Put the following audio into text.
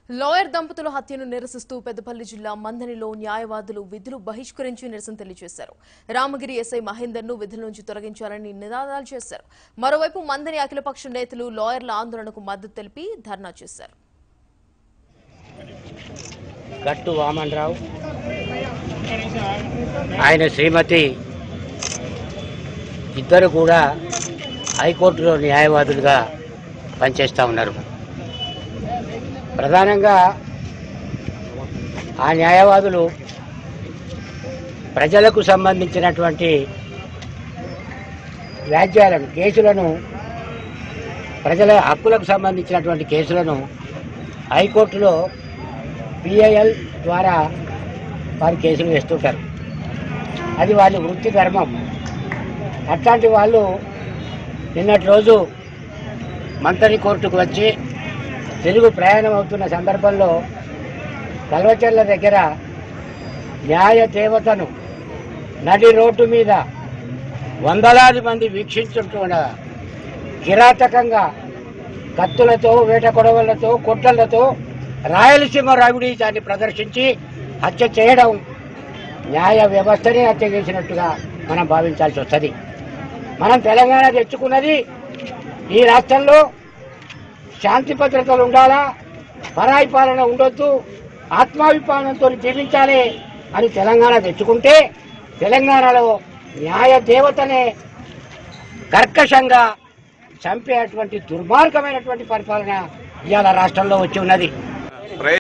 lawyer దంపతుల హత్యను నిరసిస్తూ పెద్దపల్లి జిల్లా మందనిలో న్యాయవాదులు విధులు బహిష్కరించి నిరసన తెలియజేశారు రామగిరి ఎస్ఐ మహేందర్ ను విధుల నుంచి తొలగించాలని నినాదాలు చేశారు మరోవైపు మందని అఖిలపక్ష నేతలు లాయర్ల ఆందోళనకు మద్దతు తెలిపి ధర్నా చేశారు గట్టు వామన్రావు ఆయన శ్రీమతి ఇద్దరు కూడా హైకోర్టులో న్యాయవాదులుగా పనిచేస్తూ ఉన్నారు ప్రధానంగా ఆ న్యాయవాదులు ప్రజలకు సంబంధించినటువంటి వ్యాజ్యాలను కేసులను ప్రజల హక్కులకు సంబంధించినటువంటి కేసులను హైకోర్టులో పిఐఎల్ ద్వారా వారు కేసులు వేస్తుంటారు అది వాళ్ళ వృత్తి ధర్మం అట్లాంటి వాళ్ళు నిన్నటి రోజు మంతరి కోర్టుకు వచ్చి తెలుగు ప్రయాణం అవుతున్న సందర్భంలో కల్వచర్ల దగ్గర న్యాయ దేవతను నడి రోడ్డు మీద వందలాది మంది వీక్షించుంటుండగా కిరాతకంగా కత్తులతో వేట కొడవలతో కొట్టలతో రాయలసీమ రావిడి దాన్ని ప్రదర్శించి హత్య చేయడం న్యాయ వ్యవస్థని హత్య చేసినట్టుగా మనం భావించాల్సి వస్తుంది మనం తెలంగాణ తెచ్చుకున్నది ఈ రాష్ట్రంలో శాంతి భద్రతలు ఉండాలా పరాయి పాలన ఉండొద్దు ఆత్మాభిమానంతో జీవించాలి అని తెలంగాణ తెచ్చుకుంటే తెలంగాణలో న్యాయ దేవతనే కర్కశంగా చంపేటువంటి దుర్మార్గమైనటువంటి పరిపాలన ఇవాళ రాష్ట్రంలో వచ్చి ఉన్నది ప్రై